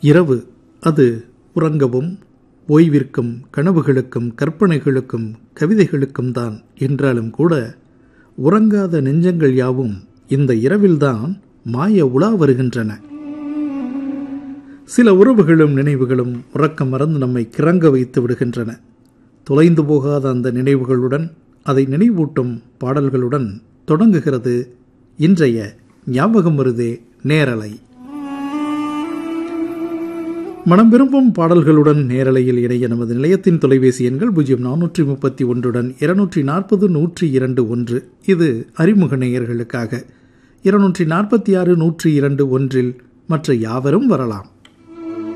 இரவு அது உறங்கவும் ஓய்விற்கும் கனவுகளுக்கும் கற்பனைகளுக்கும் கவிதைகளுக்கும் தான் என்றாலும் கூட உறங்காத நெஞ்சங்கள் யாவும் இந்த இரவில்தான் மாய உலா வருகின்றன சில உறவுகளும் நினைவுகளும் உறக்கம் மறந்து நம்மை கிறங்க வைத்து விடுகின்றன தொலைந்து போகாத அந்த நினைவுகளுடன் அதை நினைவூட்டும் பாடல்களுடன் தொடங்குகிறது இன்றைய ஞாபகம் வருதே நேரலை மனம் விரும்பும் பாடல்களுடன் நேரலையில் இணைய நமது நிலையத்தின் தொலைபேசி எண்கள் பூஜ்ஜியம் நானூற்றி முப்பத்தி ஒன்றுடன் இருநூற்றி நாற்பது நூற்றி இரண்டு ஒன்று இது அறிமுக நேயர்களுக்காக இருநூற்றி நாற்பத்தி ஆறு நூற்றி இரண்டு ஒன்றில் மற்ற யாவரும் வரலாம்